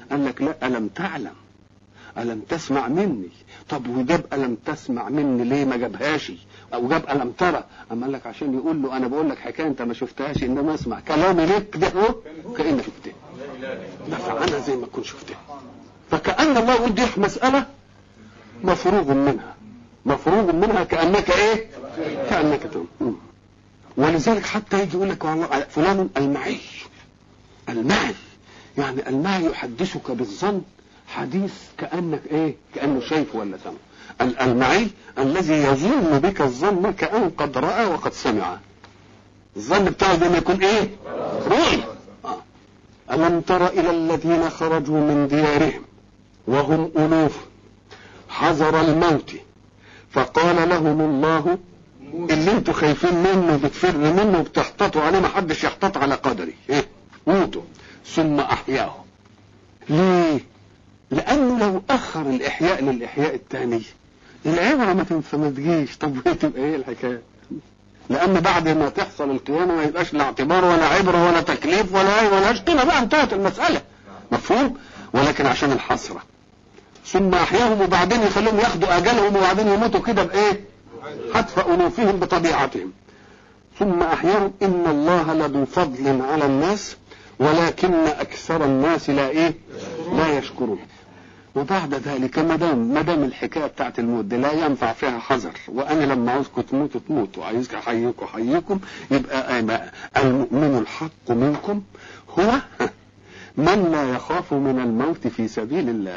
قال لك لا ألم تعلم ألم تسمع مني طب وجاب ألم تسمع مني ليه ما جابهاش أو جاب ألم ترى أما قال لك عشان يقول له أنا بقول لك حكاية أنت ما شفتهاش إنما اسمع كلامي ليك ده هو كأنك شفتها دفع عنها زي ما كنت شفتها فكأن الله يقول دي مسألة مفروغ منها مفروغ منها كأنك إيه كأنك تقول ولذلك حتى يجي يقول لك والله فلان المعي المعي يعني المعي يحدثك بالظن حديث كأنك ايه كأنه شايف ولا سمع المعي الذي يظن بك الظن كأن قد رأى وقد سمع الظن بتاعه ده ما يكون ايه رؤية آه. ألم تر إلى الذين خرجوا من ديارهم وهم ألوف حذر الموت فقال لهم الله اللي انتوا خايفين منه بتفر منه وبتحتطوا عليه ما حدش يحتط على قدري ايه موتوا ثم احياه ليه لانه لو اخر الاحياء للاحياء الثاني العبره ما تنفع ما تجيش طب تبقى ايه الحكايه لان بعد ما تحصل القيامه ما يبقاش لا اعتبار ولا عبره ولا تكليف ولا اي ولا قيمه بقى انتهت المساله مفهوم ولكن عشان الحسره ثم احياهم وبعدين يخليهم ياخدوا اجلهم وبعدين يموتوا كده بايه حتف أنوفهم بطبيعتهم ثم أحياهم إن الله لذو فضل على الناس ولكن أكثر الناس لا إيه لا يشكرون وبعد ذلك ما دام ما دام الحكايه بتاعت الموت دي لا ينفع فيها حذر وانا لما عاوزكم تموتوا تموتوا عايزك احييكم احييكم يبقى المؤمن الحق منكم هو من لا يخاف من الموت في سبيل الله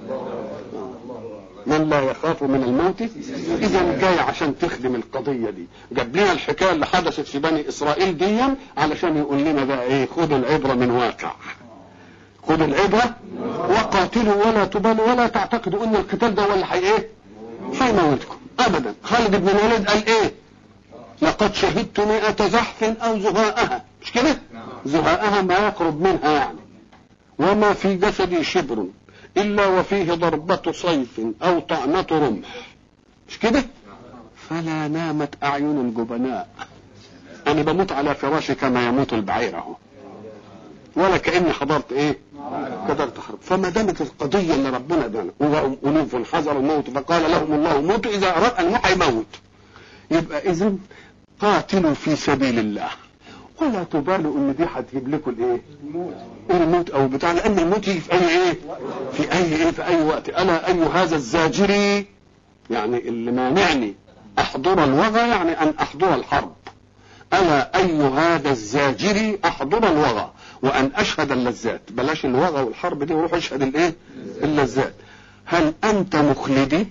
من لا يخاف من الموت اذا جاي عشان تخدم القضيه دي جاب لنا الحكايه اللي حدثت في بني اسرائيل دي علشان يقول لنا بقى ايه خدوا العبره من واقع خدوا العبره وقاتلوا ولا تبالوا ولا تعتقدوا ان القتال ده هو اللي حي ايه هيموتكم ابدا خالد بن الوليد قال ايه لقد شهدت مئة زحف او زهاءها مش كده زهاءها ما يقرب منها يعني وما في جسدي شبر إلا وفيه ضربة صيف أو طعنة رمح مش كده فلا نامت أعين الجبناء أنا بموت على فراشي كما يموت البعير أهو ولا كأني حضرت إيه قدرت حرب فما دامت القضية اللي ربنا دانا ألوف حذروا الموت فقال لهم الله موتوا إذا أراد أن يموت يبقى إذا قاتلوا في سبيل الله ولا تبالوا ان دي هتجيب لكم الايه الموت او بتاع لان الموت يجي في اي ايه في اي ايه في اي وقت الا اي هذا الزاجري يعني اللي مانعني احضر الوغى يعني ان احضر الحرب الا اي هذا الزاجري احضر الوغى وان اشهد اللذات بلاش الوغى والحرب دي وروح اشهد الايه اللذات هل انت مخلدي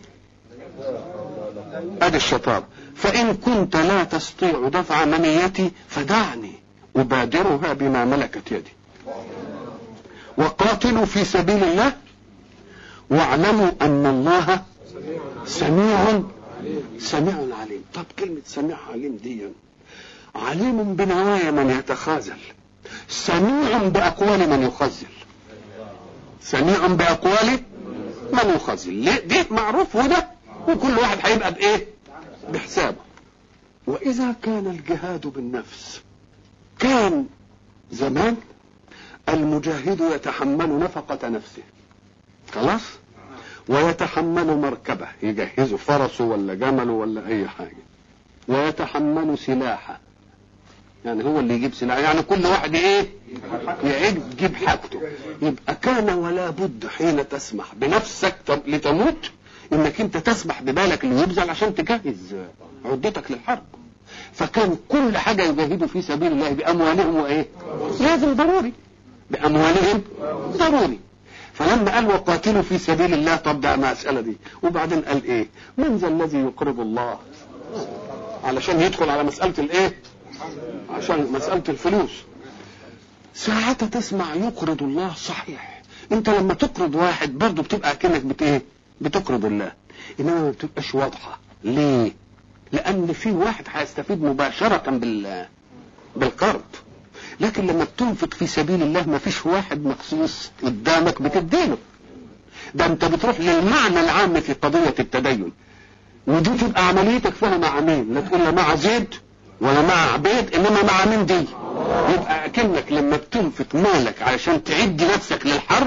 ادي الشطاره فإن كنت لا تستطيع دفع منيتي فدعني أبادرها بما ملكت يدي وقاتلوا في سبيل الله واعلموا أن الله سميع سميع عليم طب كلمة سميع عليم دي عليم بنوايا من يتخاذل سميع بأقوال من يخزل سميع بأقوال من يخزل ليه دي معروف وده وكل واحد هيبقى بإيه بحسابه وإذا كان الجهاد بالنفس كان زمان المجاهد يتحمل نفقة نفسه خلاص ويتحمل مركبه يجهز فرسه ولا جمله ولا أي حاجة ويتحمل سلاحه يعني هو اللي يجيب سلاح يعني كل واحد ايه يعد يجيب حاجته يبقى كان ولا بد حين تسمح بنفسك لتموت انك انت تسمح ببالك اللي يبذل عشان تجهز عدتك للحرب فكان كل حاجه يجاهدوا في سبيل الله باموالهم وايه لازم ضروري باموالهم ضروري فلما قال وقاتلوا في سبيل الله طب ده المساله دي وبعدين قال ايه من ذا الذي يقرض الله علشان يدخل على مساله الايه عشان مساله الفلوس ساعتها تسمع يقرض الله صحيح انت لما تقرض واحد برضه بتبقى كأنك بت ايه بتقرض الله انما ما بتبقاش واضحه ليه لان في واحد هيستفيد مباشره بال بالقرض لكن لما بتنفق في سبيل الله ما فيش واحد مخصوص قدامك بتديله ده انت بتروح للمعنى العام في قضيه التدين ودي تبقى عمليتك فيها مع مين لا تقول لا مع زيد ولا مع عبيد انما مع مين دي يبقى اكنك لما بتنفق مالك علشان تعد نفسك للحرب